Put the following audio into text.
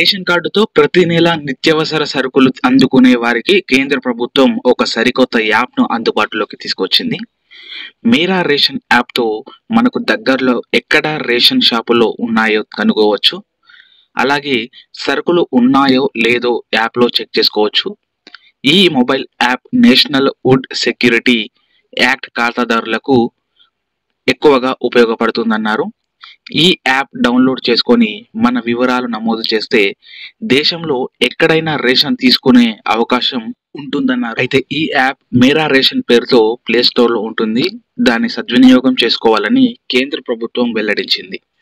ration కార్డుతో ప్రతి నెల నిత్యావసర సరుకులు అందుకునే వారికి కేంద్ర ప్రభుత్వం ఒక సరికొత్త యాప్ను అందుబాటులోకి తీసుకొచ్చింది మీరా రేషన్ యాప్తో మనకు దగ్గరలో ఎక్కడ రేషన్ షాపులో ఉన్నాయో కనుగోవచ్చు అలాగే సరుకులు ఉన్నాయో లేదో యాప్లో చెక్ చేసుకోవచ్చు ఈ mobile app national food security act ఖాతాదారులకు ఎక్కువగా ఉపయోగపడుతుందన్నారు ఈ యాప్ డౌన్లోడ్ చేసుకొని మన వివరాలు నమోదు చేస్తే దేశంలో ఎక్కడైనా రేషన్ తీసుకునే అవకాశం ఉంటుందన్నారు అయితే ఈ యాప్ మేరా రేషన్ పేరుతో ప్లే స్టోర్లో ఉంటుంది దాన్ని సద్వినియోగం చేసుకోవాలని కేంద్ర ప్రభుత్వం వెల్లడించింది